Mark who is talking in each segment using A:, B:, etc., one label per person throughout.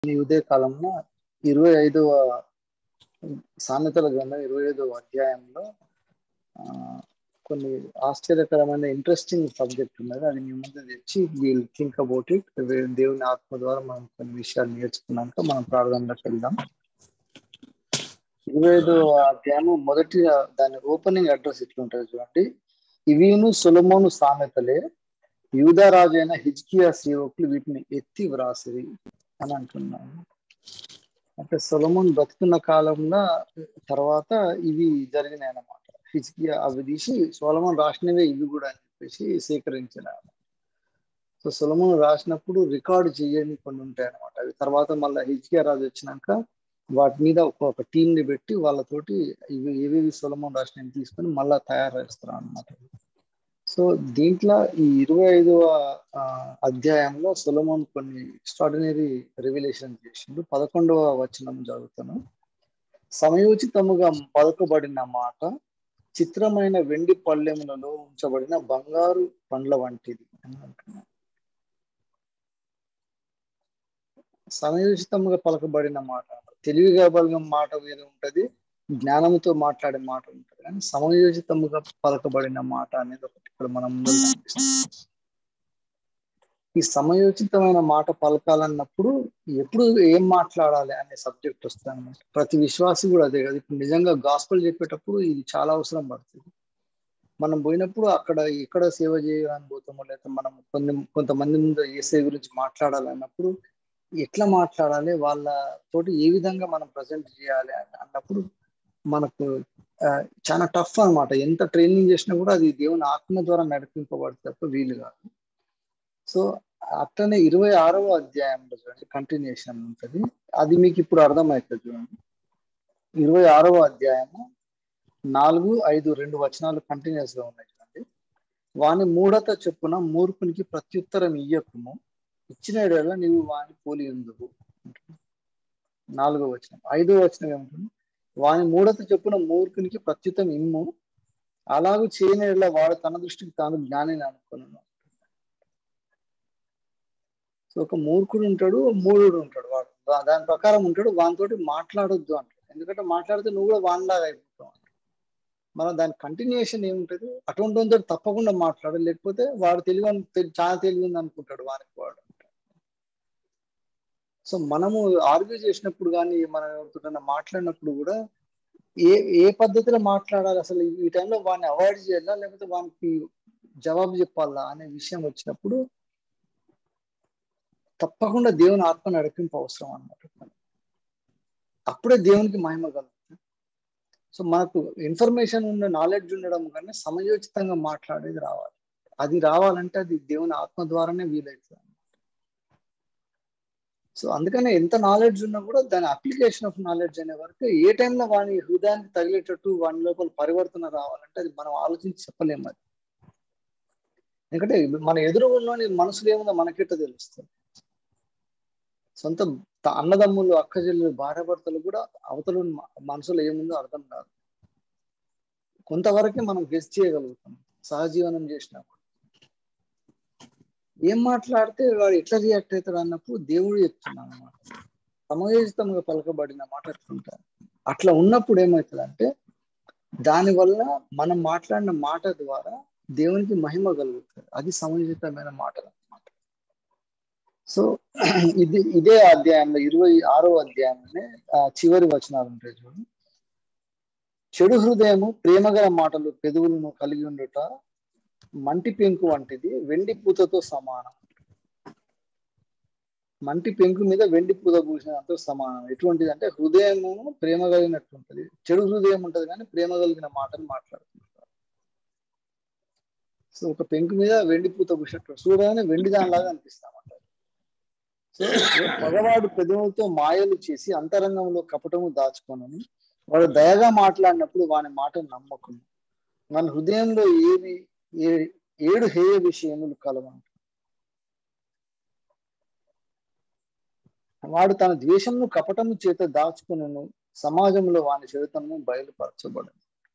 A: ఈ ఉదయ కాలంలో ఇరవై ఐదవ సామెతల గ్రంథం ఇరవై ఐదవ అధ్యాయంలో ఆ, కొన్ని ఆశ్చర్యకరమైన ఇంట్రెస్టింగ్ సబ్జెక్ట్ ఉన్నది అది మీ ముందు తెచ్చి వీల్ థింక్ అబౌట్ ఇట్ దేవుని ఆత్మ ద్వారా మనం కొన్ని విషయాలు నేర్చుకున్నాక మనం ప్రారంభంలోకి వెళ్దాం ఇరవై ఐదవ అధ్యాయము మొదటి దాని ఓపెనింగ్ అడ్రస్ ఇట్లుంటది చూడండి ఇవిను సొలమోను సామెతలే యూదరాజు అయిన హిజ్కియా సేవకులు వీటిని ఎత్తి వ్రాసిరి అని అంటున్నాను అంటే సొలమోన్ బతుకున్న కాలంలో తర్వాత ఇవి జరిగినాయి అన్నమాట హిజ్కియా అవి తీసి సొలమోన్ రాసినవే ఇవి కూడా అని చెప్పేసి సేకరించిన సో సొలమోన్ రాసినప్పుడు రికార్డు చేయని కొన్ని ఉంటాయి అనమాట అవి తర్వాత మళ్ళీ హిజ్కియా రాజు వచ్చినాక వాటి మీద ఒక టీం ని పెట్టి వాళ్ళతోటి ఇవి ఏవేవి సొలమోన్ రాసినవి తీసుకొని మళ్ళా తయారు చేస్తారు అనమాట సో దీంట్లో ఈ ఇరవై ఐదవ అధ్యాయంలో సొలమోన్ కొన్ని ఎక్స్ట్రాడినరీ రెవల్యూషన్ చేసిండు పదకొండవ వచనం చదువుతాను సమయోచితముగా పలుకబడిన మాట చిత్రమైన వెండి పళ్ళెములలో ఉంచబడిన బంగారు పండ్ల వంటిది అని అంటున్నాను సమయోచితముగా పలకబడిన మాట తెలివిగా బలగం మాట వేరే ఉంటది జ్ఞానంతో మాట్లాడే మాట ఉంటది కానీ సమయోచితముగా పలకబడిన మాట అనేది ఒకటి ఇక్కడ మనం ముందు కనిపిస్తుంది ఈ సమయోచితమైన మాట పలకాలన్నప్పుడు ఎప్పుడు ఏం మాట్లాడాలి అనే సబ్జెక్ట్ వస్తుంది అనమాట ప్రతి విశ్వాసి కూడా అదే కదా ఇప్పుడు నిజంగా గాస్పల్ చెప్పేటప్పుడు ఇది చాలా అవసరం పడుతుంది మనం పోయినప్పుడు అక్కడ ఎక్కడ సేవ చేయాలని పోతామో లేదా మనం కొన్ని కొంతమంది ముందు ఏసే గురించి మాట్లాడాలన్నప్పుడు ఎట్లా మాట్లాడాలి వాళ్ళ తోటి ఏ విధంగా మనం ప్రజెంట్ చేయాలి అన్నప్పుడు మనకు చాలా టఫ్ అనమాట ఎంత ట్రైనింగ్ చేసినా కూడా అది దేవుని ఆత్మ ద్వారా నడిపింపబడితే తప్ప వీలు కాదు సో అట్లనే ఇరవై ఆరవ అధ్యాయంలో చూడండి కంటిన్యూషన్ ఉంటుంది అది మీకు ఇప్పుడు అర్థమవుతుంది చూడండి ఇరవై ఆరవ అధ్యాయము నాలుగు ఐదు రెండు వచనాలు కంటిన్యూస్ గా ఉన్నాయి చూడండి వాని మూఢత చొప్పున మూర్ఖునికి ప్రత్యుత్తరం ఇయ్యకుము ఇచ్చిన ఎడల నీవు వాని పోలి ఉందువు నాలుగో వచనం ఐదో వచనం ఏమంటుంది వాని మూఢత చొప్పున మూర్ఖునికి ప్రత్యుతం ఇమ్ము అలాగూ చేయని ఎడల వాడు తన దృష్టికి తాను జ్ఞానిని అనుకున్నాను సో ఒక మూర్ఖుడు ఉంటాడు మూఢుడు ఉంటాడు వాడు దాని ప్రకారం ఉంటాడు వానితోటి మాట్లాడొద్దు అంటాడు ఎందుకంటే మాట్లాడితే నువ్వు కూడా వానిలాగా అయిపోతావు మనం దాని కంటిన్యూషన్ ఏముంటది అటువంటి తప్పకుండా మాట్లాడు లేకపోతే వాడు తెలివి చాలా తెలివి ఉంది అనుకుంటాడు వానికి వాడు సో మనము ఆర్గ్యూ చేసినప్పుడు కానీ మనం ఎవరితోటైనా మాట్లాడినప్పుడు కూడా ఏ ఏ పద్ధతిలో మాట్లాడాలి అసలు ఈ టైంలో వాడిని అవాయిడ్ చేయాలా లేకపోతే వానికి జవాబు చెప్పాలా అనే విషయం వచ్చినప్పుడు తప్పకుండా దేవుని ఆత్మ నడిపింపు అవసరం అన్నమాట అప్పుడే దేవునికి మహిమ కలుగుతుంది సో మనకు ఇన్ఫర్మేషన్ ఉన్న నాలెడ్జ్ ఉండడం కానీ సమయోచితంగా మాట్లాడేది రావాలి అది రావాలంటే అది దేవుని ఆత్మ ద్వారానే వీలవుతుంది సో అందుకనే ఎంత నాలెడ్జ్ ఉన్నా కూడా దాని అప్లికేషన్ ఆఫ్ నాలెడ్జ్ అనే వరకు ఏ టైంలో వాని హృదయానికి తగిలేటట్టు వాని లోపల పరివర్తన రావాలంటే అది మనం ఆలోచించి చెప్పలేము అది ఎందుకంటే మన ఎదురు ఉన్నోని మనసులో ఏముందో మనకెట్ట తెలుస్తుంది సొంత అన్నదమ్ములు అక్కచెల్లెలు భార్య భర్తలు కూడా అవతల మనసులో ఏముందో అర్థం కాదు కొంతవరకే మనం గెస్ చేయగలుగుతాం సహజీవనం చేసినప్పుడు ఏం మాట్లాడితే వాడు ఎట్లా రియాక్ట్ అవుతాడు అన్నప్పుడు దేవుడు చెప్తున్నాడు అనమాట సమయోచితంగా పలకబడిన మాట అట్లుంటారు అట్లా ఉన్నప్పుడు ఏమవుతుంది అంటే దానివల్ల మనం మాట్లాడిన మాట ద్వారా దేవునికి మహిమ కలుగుతుంది అది సమయోచితమైన మాటలు అనమాట సో ఇది ఇదే అధ్యాయంలో ఇరవై ఆరో అధ్యాయంలోనే చివరి వచనాలు ఉంటాయి చూడండి చెడు హృదయము ప్రేమగల మాటలు పెదవులను కలిగి ఉండుట మంటి పెంకు వంటిది వెండి పూతతో సమానం మంటి పెంకు మీద వెండి పూత పూసినంత సమానం ఎటువంటిది అంటే హృదయము ప్రేమ కలిగినట్టు ఉంటుంది చెడు హృదయం ఉంటుంది కానీ ప్రేమ కలిగిన మాటలు మాట్లాడుతుంటారు సో ఒక పెంకు మీద వెండి పూత పూసినట్టు చూడగానే వెండి దానిలాగా అనిపిస్తామంట సో మగవాడు పెదవులతో మాయలు చేసి అంతరంగంలో కపటము దాచుకొనని వాడు దయగా మాట్లాడినప్పుడు వాని మాట నమ్మకము మన హృదయంలో ఏది ఏడు హేయ విషయములు కలవంట వాడు తన ద్వేషమును కపటము చేత దాచుకును సమాజంలో వాని చరితము బయలుపరచబడదు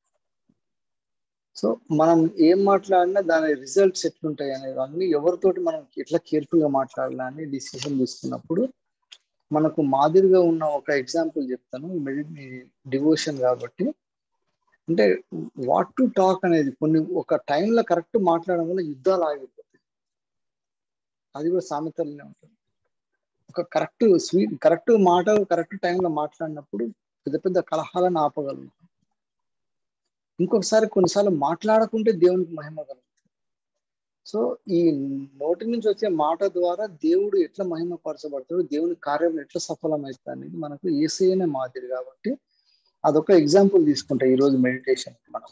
A: సో మనం ఏం మాట్లాడినా దాని రిజల్ట్స్ ఎట్లుంటాయి అనేవన్నీ ఎవరితోటి మనం ఎట్లా కేర్ఫుల్ గా మాట్లాడాలని డిసిషన్ తీసుకున్నప్పుడు మనకు మాదిరిగా ఉన్న ఒక ఎగ్జాంపుల్ చెప్తాను డివోషన్ కాబట్టి అంటే వాట్ టు టాక్ అనేది కొన్ని ఒక టైంలో కరెక్ట్ మాట్లాడడం వల్ల యుద్ధాలు ఆగిపోతాయి అది కూడా సామెతలనే ఉంటుంది ఒక కరెక్ట్ స్వీట్ కరెక్ట్ మాట కరెక్ట్ టైంలో మాట్లాడినప్పుడు పెద్ద పెద్ద కలహాలను ఆపగలుగుతాం ఇంకొకసారి కొన్నిసార్లు మాట్లాడకుంటే దేవునికి మహిమ కలుగుతుంది సో ఈ నోటి నుంచి వచ్చే మాట ద్వారా దేవుడు ఎట్లా మహిమపరచబడతాడు దేవుని కార్యం ఎట్లా సఫలమవుతుంది అనేది మనకు ఏసీనే మాదిరి కాబట్టి అదొక ఎగ్జాంపుల్ తీసుకుంటా ఈరోజు మెడిటేషన్ మనం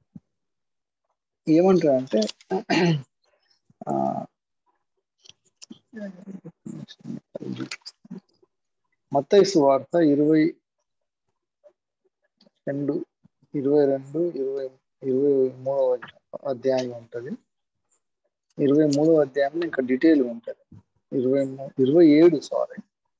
A: ఏమంటారంటే మత్తైసు వార్త ఇరవై రెండు ఇరవై రెండు ఇరవై ఇరవై మూడవ అధ్యాయం ఉంటుంది ఇరవై మూడవ అధ్యాయంలో ఇంకా డీటెయిల్ ఉంటుంది ఇరవై ఇరవై ఏడు సారీ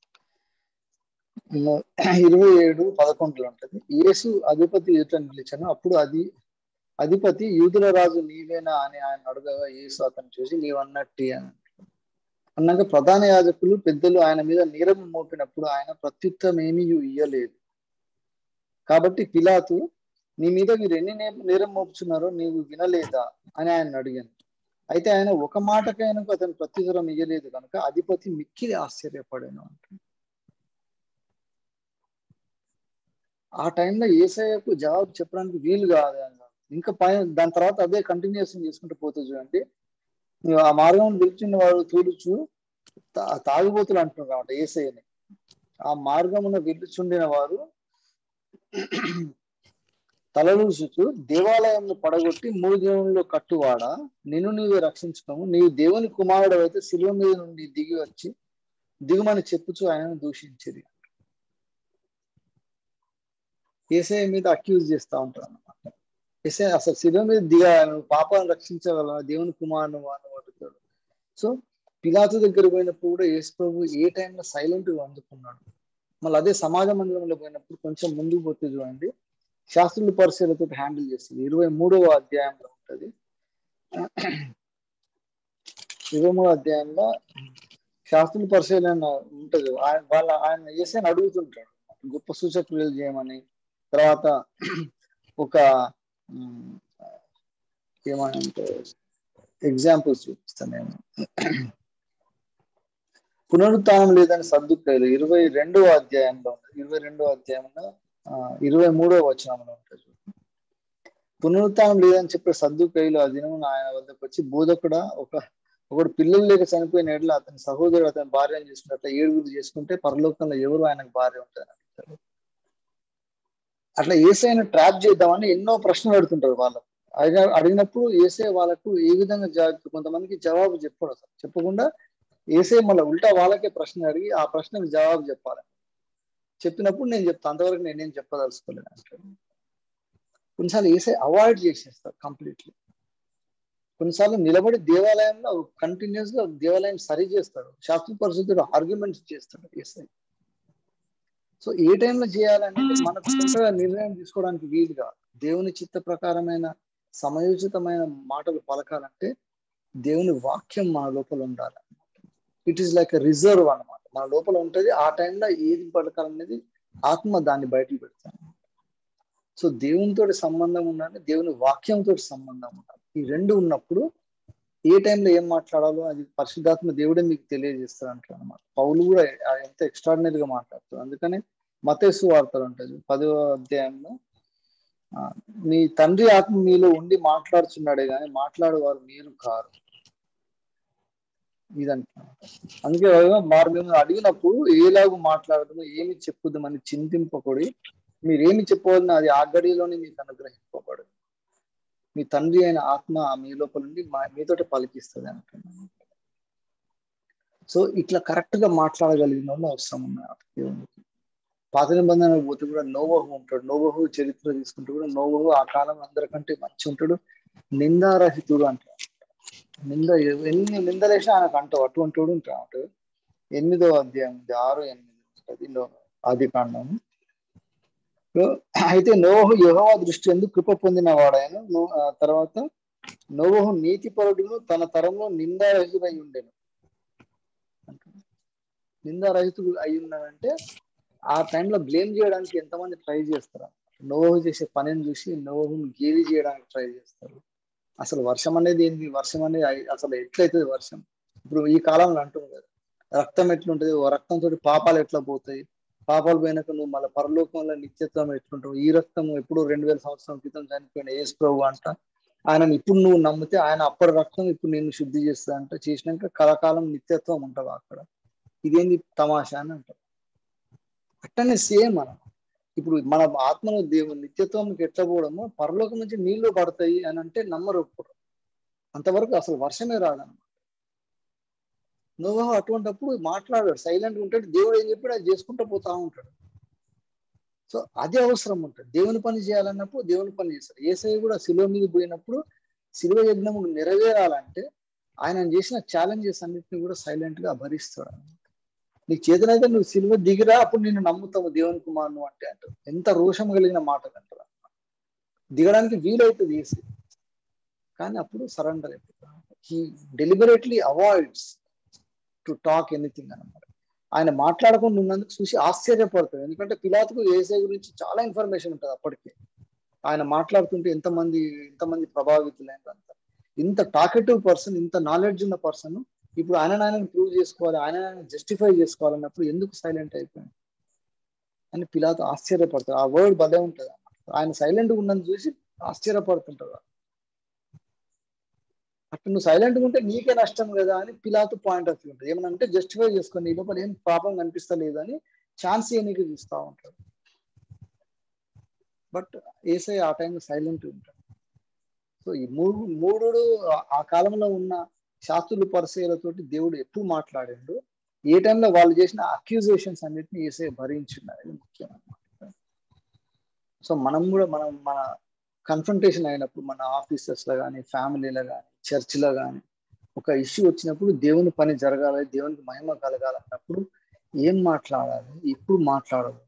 A: ఇరవై ఏడు పదకొండులో ఉంటది యేసు అధిపతి ఎదుట నిలిచాను అప్పుడు అది అధిపతి యూదుల రాజు నీవేనా అని ఆయన అడగగా యేసు అతను చూసి నీవన్నట్టి అని అన్నాక ప్రధాన యాజకులు పెద్దలు ఆయన మీద నీరం మోపినప్పుడు ఆయన ప్రత్యుత్తం ఏమీ ఇయ్యలేదు కాబట్టి పిలాతు నీ మీద మీరు ఎన్ని నేరం మోపుచున్నారో నీవు వినలేదా అని ఆయన అడిగాను అయితే ఆయన ఒక మాటకైనా అతను ప్రత్యుత్తరం ఇయ్యలేదు కనుక అధిపతి మిక్కిలి ఆశ్చర్యపడాను అంట ఆ టైంలో ఏసఐకు జవాబు చెప్పడానికి వీలు కాదు ఇంకా పైన దాని తర్వాత అదే కంటిన్యూషన్ చేసుకుంటూ పోతుంది చూడండి ఆ మార్గం పిలిచిన వాడు తూలుచు తాగుబోతులు అంటున్నారు కాబట్టి ఏసఐని ఆ మార్గమున వెళ్ళుచుండిన వారు తలలూచుచు దేవాలయంను పడగొట్టి మూడు దేవునిలో కట్టువాడ నిన్ను నీవే రక్షించుకోము నీవు దేవుని కుమారుడు అయితే శిలువ మీద నుండి దిగి వచ్చి దిగుమని చెప్పుచు ఆయనను దూషించేది ఏసఐ మీద అక్యూజ్ చేస్తా ఉంటారు అనమాట ఏసఐ అసలు శిలువ మీద దిగా పాపాలను రక్షించగల దేవుని కుమారుని అని అడుగుతాడు సో పిలాతు దగ్గర పోయినప్పుడు కూడా యేసు ప్రభు ఏ టైంలో సైలెంట్ గా అందుకున్నాడు మళ్ళీ అదే సమాజ మందిరంలో పోయినప్పుడు కొంచెం ముందుకు పోతే చూడండి శాస్త్రుల పరిశీలతో హ్యాండిల్ చేస్తుంది ఇరవై మూడవ అధ్యాయంలో ఉంటది ఇరవై మూడవ అధ్యాయంలో శాస్త్రుల పరిశీలన ఉంటది ఆయన వాళ్ళ ఆయన ఏసైనా అడుగుతుంటాడు గొప్ప సూచక్రియలు చేయమని తర్వాత ఒక ఏమంటే ఎగ్జాంపుల్స్ చూపిస్తాను నేను పునరుత్నం లేదని సర్దుకాయలు ఇరవై రెండవ అధ్యాయంలో ఇరవై రెండవ అధ్యాయంలో ఇరవై మూడవ వచనంలో ఉంటుంది పునరుత్నం లేదని చెప్పే సర్దుకాయలు ఆ దినం ఆయన వద్దకు వచ్చి బోధకుడ ఒక ఒకడు పిల్లలు లేక చనిపోయిన ఎడ్ల అతని సహోదరుడు అతని భార్యను చేసుకున్నట్ల ఏడుగురు చేసుకుంటే పరలోకంలో ఎవరు ఆయనకు భార్య ఉంటుంది అంటారు అట్లా ఏసైన ట్రాప్ చేద్దామని ఎన్నో ప్రశ్నలు అడుగుతుంటారు వాళ్ళకు అడిగిన అడిగినప్పుడు ఏసే వాళ్ళకు ఏ విధంగా జవాబు కొంతమందికి జవాబు చెప్పడు అసలు చెప్పకుండా ఏసే మళ్ళీ ఉల్టా వాళ్ళకే ప్రశ్న అడిగి ఆ ప్రశ్నకు జవాబు చెప్పాలి చెప్పినప్పుడు నేను చెప్తాను అంతవరకు నేనేం చెప్పదలుచుకోలేదు అంటాడు కొన్నిసార్లు ఏసే అవాయిడ్ చేసేస్తారు కంప్లీట్లీ కొన్నిసార్లు నిలబడి దేవాలయంలో కంటిన్యూస్ గా దేవాలయం సరి చేస్తాడు శాస్త్ర పరిస్థితులు ఆర్గ్యుమెంట్స్ చేస్తాడు ఏసై సో ఏ టైంలో చేయాలనేది మనకు సొంతగా నిర్ణయం తీసుకోవడానికి వీలుగా దేవుని చిత్త ప్రకారమైన సమయోచితమైన మాటలు పలకాలంటే దేవుని వాక్యం మన లోపల ఉండాలి ఇట్ ఈస్ లైక్ రిజర్వ్ అనమాట మన లోపల ఉంటది ఆ టైంలో ఏది పలకాలనేది ఆత్మ దాన్ని బయటకు పెడతాను సో దేవునితో సంబంధం ఉండాలి దేవుని వాక్యంతో సంబంధం ఉండాలి ఈ రెండు ఉన్నప్పుడు ఏ టైంలో ఏం మాట్లాడాలో అది పరిశుద్ధాత్మ దేవుడే మీకు తెలియజేస్తారు అంటారు అనమాట పౌలు కూడా ఎంత ఎక్స్ట్రాడినరీగా మాట్లాడుతారు అందుకని మతేసు వార్తలు ఉంటుంది పదో అధ్యాయంలో మీ తండ్రి ఆత్మ మీలో ఉండి మాట్లాడుచున్నాడే కానీ మాట్లాడేవారు మీరు కారు ఇదంట అందుకే వారు మేము అడిగినప్పుడు ఏలాగూ మాట్లాడదు ఏమి చెప్పుదామని చింతింపకూడి మీరేమి చెప్పవలన అది ఆ గడిలోనే మీకు అనుగ్రహింపబడు మీ తండ్రి అయిన ఆత్మ మీ లోపల నుండి మీతోటి పలికిస్తుంది అంటున్నాను సో ఇట్లా కరెక్ట్ గా మాట్లాడగలిగిన వాళ్ళు అవసరం ఉన్నారు పాత నిబంధనలు పోతే కూడా నోవహు ఉంటాడు నోవహు చరిత్ర తీసుకుంటూ కూడా నోవహు ఆ కాలం అందరికంటే మంచి ఉంటాడు నిందారహితుడు అంటాడు నింద ఎన్ని నిందలేసినా ఆయనకు అంటావు అటువంటి వాడు ఉంటాడు ఎనిమిదో అధ్యాయం ఆరు ఎనిమిది ఉంటుంది ఆది కాండం అయితే నోహు యహోవా దృష్టి ఎందుకు కృప పొందిన వాడాయను తర్వాత నోవహు నీతిపరుడును తన తరంలో నిందారహితుడై ఉండెను నిందారహితుడు అయి ఉన్నాడంటే ఆ టైంలో బ్లేమ్ చేయడానికి ఎంతమంది ట్రై చేస్తారు నోహు చేసే పనిని చూసి నోహుని గేలి చేయడానికి ట్రై చేస్తారు అసలు వర్షం అనేది ఏంది వర్షం అనేది అయి- అసలు ఎట్లయితుంది వర్షం ఇప్పుడు ఈ కాలంలో అంటుంది కదా రక్తం ఎట్లుంటది ఓ రక్తంతో పాపాలు ఎట్లా పోతాయి పాపాలు పోయినాక నువ్వు మళ్ళీ పరలోకంలో నిత్యత్వం ఎట్లుంటావు ఈ రక్తం ఎప్పుడు రెండు వేల సంవత్సరం క్రితం చనిపోయిన యేసు ప్రభు అంట ఆయన ఇప్పుడు నువ్వు నమ్మితే ఆయన అప్పటి రక్తం ఇప్పుడు నేను శుద్ధి చేస్తా అంట చేసినాక కలకాలం నిత్యత్వం ఉంటావు అక్కడ ఇదేంది తమాషా అని అంటారు అట్టనే సేమ్ మనం ఇప్పుడు మన ఆత్మను దేవుని నిత్యత్వంకి ఎట్లా పోవడమో పరలోకం నుంచి నీళ్లు పడతాయి అని అంటే నమ్మరు ఒప్పుకోరు. అంతవరకు అసలు వర్షమే రాదన్నమాట నువ్వు అటువంటిప్పుడు మాట్లాడాడు సైలెంట్ ఉంటాడు దేవుడు ఏం చెప్పాడు అది చేసుకుంటూ పోతా ఉంటాడు సో అదే అవసరం ఉంటుంది దేవుని పని చేయాలన్నప్పుడు దేవుని పని చేస్తాడు ఏసఐ కూడా శిలువ మీద పోయినప్పుడు శిలువ యజ్ఞం నెరవేరాలంటే ఆయన చేసిన ఛాలెంజెస్ అన్నిటిని కూడా సైలెంట్ గా భరిస్తాడు అన్నమాట. నీకు చేతనైతే నువ్వు సిలువ దిగిరా అప్పుడు నిన్ను నమ్ముతావు దేవుని కుమారును అంటే అంటారు ఎంత రోషం కలిగిన మాటలు అంటారు దిగడానికి వీలవుతుంది ఏసీ కానీ అప్పుడు సరెండర్ అయిపోతాడు he deliberately avoids to talk anything అన్నమాట ఆయన మాట్లాడకుండా ఉన్నందుకు చూసి ఆశ్చర్యపడతాడు ఎందుకంటే పిలాతుకు ఏసై గురించి చాలా ఇన్ఫర్మేషన్ ఉంటుంది అప్పటికే ఆయన మాట్లాడుతుంటే ఎంతమంది ఎంతమంది ప్రభావితులైన అంత ఇంత టాకెటివ్ పర్సన్ ఇంత నాలెడ్జ్ ఉన్న పర్సన్ ఇప్పుడు ఆయన ఆయన ప్రూవ్ చేసుకోవాలి ఆయన జస్టిఫై చేసుకోవాలన్నప్పుడు ఎందుకు సైలెంట్ అయిపోయింది అని పిలాతు ఆశ్చర్యపడతాడు ఆ వర్డ్ భలే ఉంటుంది ఆయన సైలెంట్ ఉన్నది చూసి ఆశ్చర్యపడుతుంటాడు అట్లా నువ్వు సైలెంట్ ఉంటే నీకే నష్టం కదా అని పిలాతు పాయింట్ ఆఫ్ వ్యూ ఉంటుంది ఏమనంటే జస్టిఫై చేసుకొని నీ లోపల ఏం పాపం కనిపిస్తలేదు అని ఛాన్స్ నీకు చూస్తూ ఉంటాడు బట్ ఏసై ఆ టైంలో సైలెంట్ ఉంటాడు సో ఈ మూడు మూడు ఆ కాలంలో ఉన్న శాస్త్రులు పరిచయాలతోటి దేవుడు ఎప్పుడు మాట్లాడిండు ఏ టైంలో వాళ్ళు చేసిన అక్యూజేషన్స్ అన్నిటిని ఏసే భరించున్నారు ఇది ముఖ్యం అన్నమాట సో మనం కూడా మనం మన కన్ఫrontation అయినప్పుడు మన ఆఫీసెస్ లో కానీ ఫ్యామిలీలో కానీ చర్చిలో కానీ ఒక ఇష్యూ వచ్చినప్పుడు దేవుని పని జరగాలి దేవునికి మహిమ కలగాలన్నప్పుడు ఏం మాట్లాడాలి ఎప్పుడు మాట్లాడకూడదు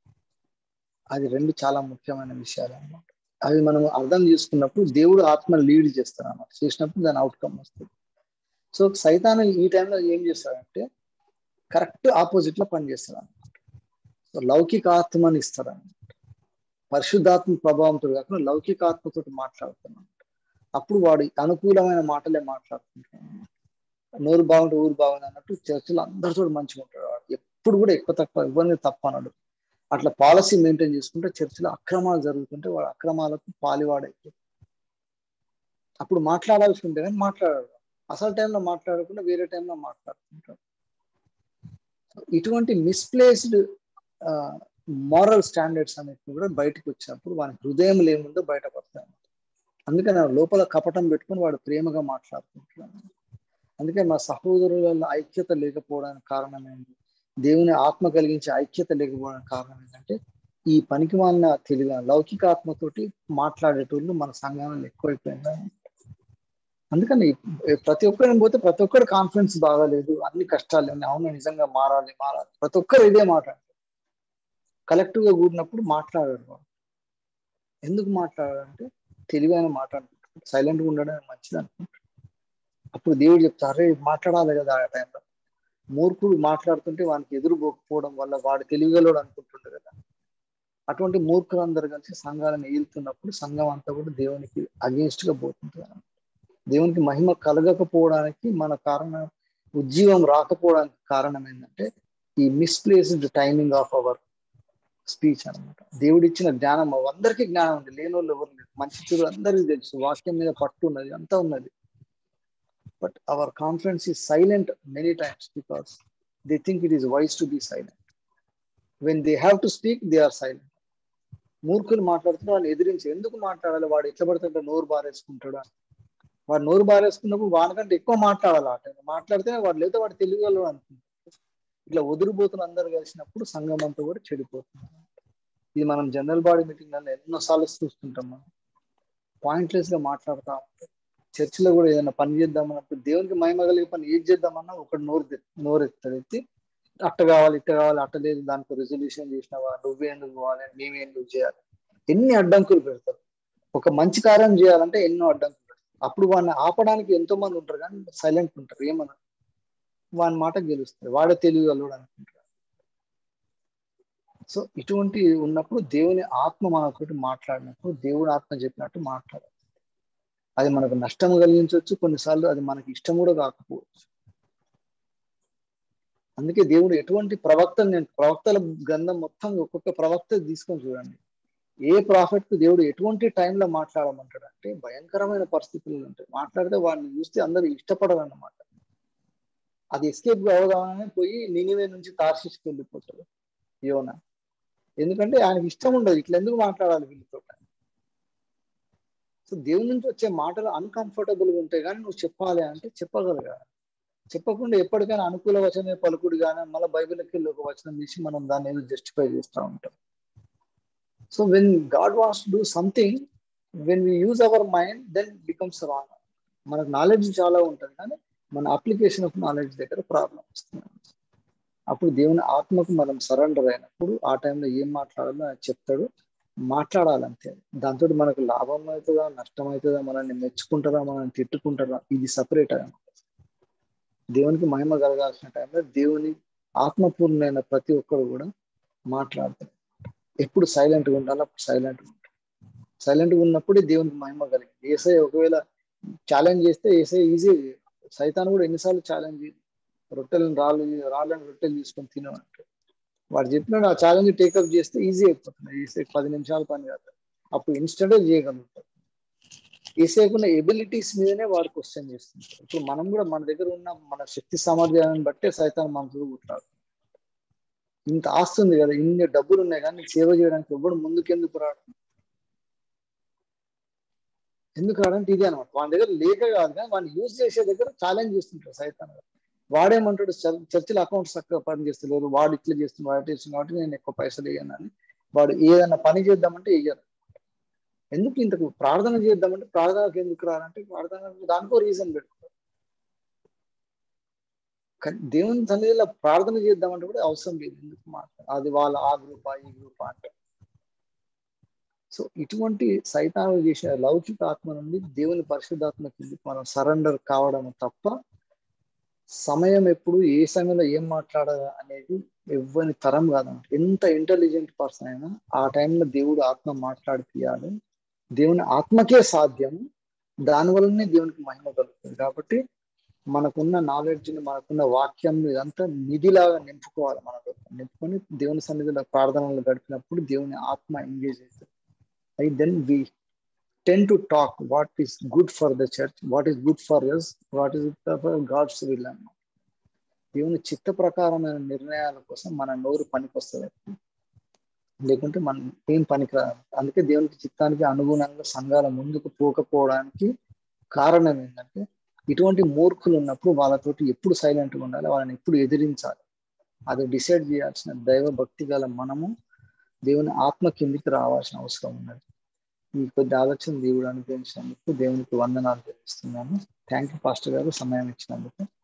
A: అది రెండు చాలా ముఖ్యమైన విషయాలు అన్నమాట అవి మనం అర్థం చేసుకున్నప్పుడు దేవుడు ఆత్మ లీడ్ చేస్తాడు అన్నమాట చేసినప్పుడు దాని అవుట్కమ్ వస్తుంది సో సైతాను ఈ టైంలో ఏం చేస్తాడంటే కరెక్ట్ ఆపోజిట్ లో పనిచేస్తాడు అనమాట సో లౌకిక ఆత్మని ఇస్తాడు అనమాట పరిశుద్ధాత్మ ప్రభావంతో కాకుండా లౌకిక ఆత్మతో మాట్లాడుతున్నాడు అప్పుడు వాడు అనుకూలమైన మాటలే మాట్లాడుతుంటాడు నోరు బాగుంటే ఊరు బాగుంది అన్నట్టు చర్చలు అందరితో మంచిగా ఉంటాడు వాడు ఎప్పుడు కూడా ఎక్కువ తక్కువ ఎవరిని తప్ప అనడు అట్లా పాలసీ మెయింటైన్ చేసుకుంటే చర్చిలో అక్రమాలు జరుగుతుంటే వాడు అక్రమాలకు పాలివాడైతే అప్పుడు మాట్లాడాల్సి ఉంటే కానీ మాట్లాడాడు అసలు టైంలో మాట్లాడకుండా వేరే టైంలో మాట్లాడుతుంటాడు ఇటువంటి మిస్ప్లేస్డ్ మారల్ స్టాండర్డ్స్ అనేవి కూడా బయటకు వచ్చినప్పుడు వాని హృదయం ఏముందో బయటపడతాయి అందుకని లోపల కపటం పెట్టుకుని వాడు ప్రేమగా మాట్లాడుతుంటాడు అందుకే మా సహోదరుల ఐక్యత లేకపోవడానికి కారణం ఏంటి దేవుని ఆత్మ కలిగించే ఐక్యత లేకపోవడానికి కారణం ఏంటంటే ఈ పనికి వాళ్ళ తెలివి లౌకిక ఆత్మతోటి మాట్లాడేటోళ్ళు మన సంఘంలో ఎక్కువైపోయింది అందుకని ప్రతి ఒక్కరిని పోతే ప్రతి ఒక్కరి కాన్ఫిడెన్స్ బాగాలేదు అన్ని కష్టాలు ఉన్నాయి అవును నిజంగా మారాలి మారాలి ప్రతి ఒక్కరు ఇదే మాట కలెక్టివ్ గా కూడినప్పుడు మాట్లాడారు వాడు ఎందుకు మాట్లాడారంటే తెలివైన మాట అనుకుంటారు సైలెంట్ గా ఉండడం మంచిది అనుకుంటారు అప్పుడు దేవుడు చెప్తారు అరే మాట్లాడాలి కదా ఆ టైంలో మూర్ఖుడు మాట్లాడుతుంటే వానికి ఎదురుపోకపోవడం వల్ల వాడు తెలివిగలోడు అనుకుంటుండే కదా అటువంటి మూర్ఖులందరూ కలిసి సంఘాలను ఏలుతున్నప్పుడు సంఘం అంతా కూడా దేవునికి అగేన్స్ట్ గా పోతుంది దేవునికి మహిమ కలగకపోవడానికి మన కారణం ఉజ్జీవం రాకపోవడానికి కారణం ఏంటంటే ఈ misplaced timing of our speech అనమాట దేవుడు ఇచ్చిన జ్ఞానం అందరికీ జ్ఞానం ఉంది లేని వాళ్ళు ఎవరు లేదు మంచి చెడు అందరికీ తెలుసు వాక్యం మీద పట్టు ఉన్నది అంతా ఉన్నది but our confidence is silent many times because they think it is wise to be silent when they have to speak they are silent మూర్ఖులు మాట్లాడుతున్న వాళ్ళు ఎదిరించి ఎందుకు మాట్లాడాలి వాడు ఎట్లా పడుతుంటే నోరు బారేసుకుంటాడు అని వాడు నోరు బారేసుకున్నప్పుడు వాడికంటే ఎక్కువ మాట్లాడాలి ఆ టైం మాట్లాడితేనే వాడు లేదా వాడు తెలియగలడు అనుకుంటాడు ఇట్లా వదిలిపోతున్న అందరు కలిసినప్పుడు సంఘం అంతా కూడా చెడిపోతుంది ఇది మనం జనరల్ బాడీ మీటింగ్ లో ఎన్నోసార్లు చూస్తుంటాం మనం పాయింట్లెస్ గా మాట్లాడుతూ ఉంటాం చర్చిలో కూడా ఏదైనా పని చేద్దామన్నప్పుడు దేవునికి మహిమ కలిగే పని ఏది చేద్దామన్నా ఒకటి నోరు నోరు ఎత్తాడు ఎత్తి అట్ట కావాలి ఇట్ట కావాలి అట్ట లేదు దానికి రెజల్యూషన్ చేసినావా నువ్వే ఎందుకు పోవాలి మేమే ఎందుకు చేయాలి ఎన్ని అడ్డంకులు పెడతారు ఒక మంచి కార్యం చేయాలంటే ఎన్నో అడ్డంకులు పెడతారు అప్పుడు వాడిని ఆపడానికి ఎంతో మంది ఉంటారు కానీ సైలెంట్ ఉంటారు ఏమన్నా వాని మాట గెలుస్తుంది వాడే తెలియగలడు అనుకుంటాడు సో ఇటువంటి ఉన్నప్పుడు దేవుని ఆత్మ మనతోటి మాట్లాడినప్పుడు దేవుని ఆత్మ చెప్పినట్టు మాట్లాడాలి అది మనకు నష్టం కలిగించవచ్చు కొన్నిసార్లు అది మనకి ఇష్టం కూడా కాకపోవచ్చు అందుకే దేవుడు ఎటువంటి ప్రవక్త నేను ప్రవక్తల గ్రంథం మొత్తం ఒక్కొక్క ప్రవక్త తీసుకొని చూడండి ఏ ప్రాఫిట్ కు దేవుడు ఎటువంటి టైంలో మాట్లాడమంటాడు అంటే భయంకరమైన పరిస్థితులు ఉంటాయి మాట్లాడితే వాడిని చూస్తే అందరూ ఇష్టపడరన్నమాట అది ఎస్కేప్ అవగానే పోయి నినివే నుంచి తార్షిష్కి వెళ్ళిపోతాడు యోన ఎందుకంటే ఆయనకి ఇష్టం ఉండదు ఇట్లా ఎందుకు మాట్లాడాలి వీళ్ళతో సో దేవుని నుంచి వచ్చే మాటలు అన్కంఫర్టబుల్ గా ఉంటాయి కానీ నువ్వు చెప్పాలి అంటే చెప్పగలగా చెప్పకుండా ఎప్పటికైనా అనుకూల వచనమే పలుకుడు కానీ మళ్ళీ బైబిల్కి వెళ్ళి ఒక వచనం తీసి మనం దాన్ని ఏదో జస్టిఫై చేస్తూ ఉంటాం so when God wants do something when we use our mind then becomes wrong మనకు నాలెడ్జ్ చాలా ఉంటుంది కానీ మన అప్లికేషన్ ఆఫ్ నాలెడ్జ్ దగ్గర ప్రాబ్లం వస్తుంది అప్పుడు దేవుని ఆత్మకు మనం సరెండర్ అయినప్పుడు ఆ టైంలో ఏం మాట్లాడాలో ఆయన చెప్తాడు మాట్లాడాలంతే దాంతో మనకు లాభం అవుతుందా నష్టం అవుతుందా మనల్ని మెచ్చుకుంటారా మనల్ని తిట్టుకుంటారా ఇది సపరేట్ అనమాట దేవునికి మహిమ కలగాల్సిన టైంలో దేవుని ఆత్మపూర్ణమైన ప్రతి ఒక్కరు కూడా మాట్లాడతారు ఎప్పుడు సైలెంట్గా ఉండాలి అప్పుడు సైలెంట్గా ఉంటారు సైలెంట్గా ఉన్నప్పుడే దేవునికి మహిమ కలిగింది ఏసై ఒకవేళ ఛాలెంజ్ చేస్తే ఏసై ఈజీ సైతాన్ కూడా ఎన్నిసార్లు ఛాలెంజ్ రొట్టెలను రాళ్ళు రాళ్ళని రొట్టెలు తీసుకొని తినమంటాడు వాడు చెప్పినాడు ఆ ఛాలెంజ్ టేకప్ చేస్తే ఈజీ అయిపోతుంది ఏసై పది నిమిషాల పని కాదు అప్పుడు ఇన్స్టెంట్ చేయగలుగుతాడు ఏసేకున్న ఎబిలిటీస్ మీదనే వాడు క్వశ్చన్ చేస్తుంటారు ఇప్పుడు మనం కూడా మన దగ్గర ఉన్న మన శక్తి సామర్థ్యాలను బట్టే సైతాన్ మనసులు కుట్టాడు ఇంత ఆస్తి ఉంది కదా ఇన్ని డబ్బులు ఉన్నాయి కానీ నీకు సేవ చేయడానికి ఎవ్వడు ముందుకెందుకు రాడు ఎందుకు రాడంటే ఇదే అనమాట వాడి దగ్గర లేక కాదు కానీ వాడిని యూజ్ చేసే దగ్గర ఛాలెంజ్ చేస్తుంటారు సైతాన్ వాడేమంటాడు చర్చిలో అకౌంట్స్ చక్కగా పని చేస్తలేరు వాడు ఇట్లా చేస్తున్నాడు వాడు చేస్తున్నాడు కాబట్టి నేను ఎక్కువ పైసలు వేయను అని వాడు ఏదైనా పని చేద్దామంటే వేయరు ఎందుకు ఇంతకు ప్రార్థన చేద్దామంటే ప్రార్థనకు ఎందుకు రారంటే ప్రార్థన దానికో రీజన్ పెట్టుకోరు కానీ దేవుని సన్నిధిలో ప్రార్థన చేద్దామంటే కూడా అవసరం లేదు ఎందుకు మాట అది వాళ్ళ ఆ గ్రూప్ ఈ గ్రూప్ అంటే సో ఇటువంటి సైతాను చేసిన లౌకిక ఆత్మ నుండి దేవుని పరిశుద్ధాత్మకి మనం సరెండర్ కావడం తప్ప సమయం ఎప్పుడు ఏ సమయంలో ఏం మాట్లాడాలి అనేది ఎవ్వని తరం కాదన్నమాట ఎంత ఇంటెలిజెంట్ పర్సన్ అయినా ఆ టైంలో దేవుడు ఆత్మ మాట్లాడిపియాలి దేవుని ఆత్మకే సాధ్యం దాని వల్లనే దేవునికి మహిమ కలుగుతుంది కాబట్టి మనకున్న నాలెడ్జ్ని మనకున్న వాక్యం ఇదంతా నిధిలాగా నింపుకోవాలి మనకు నింపుకొని దేవుని సన్నిధిలో ప్రార్థనలు గడిపినప్పుడు దేవుని ఆత్మ ఎంగేజ్ అవుతుంది అయితే then we tend to talk what is good for the church what is good for us what is for God's will అన్నమాట దేవుని చిత్త ప్రకారమైన నిర్ణయాల కోసం మన నోరు పనికొస్తుంది లేకుంటే మనం ఏం పనికిరాదు అందుకే దేవునికి చిత్తానికి అనుగుణంగా సంఘాల ముందుకు పోకపోవడానికి కారణం ఏంటంటే ఇటువంటి మూర్ఖులు ఉన్నప్పుడు వాళ్ళతోటి ఎప్పుడు సైలెంట్గా ఉండాలి వాళ్ళని ఎప్పుడు ఎదిరించాలి అది డిసైడ్ చేయాల్సిన దైవ భక్తి గల మనము దేవుని ఆత్మ కిందికి రావాల్సిన అవసరం ఉన్నది ఈ కొద్ది ఆలోచన దేవుడు అనుగ్రహించినందుకు దేవునికి వందనాలు తెలుస్తున్నాను థ్యాంక్ యూ పాస్టర్ గారు సమయం ఇచ్చినందుకు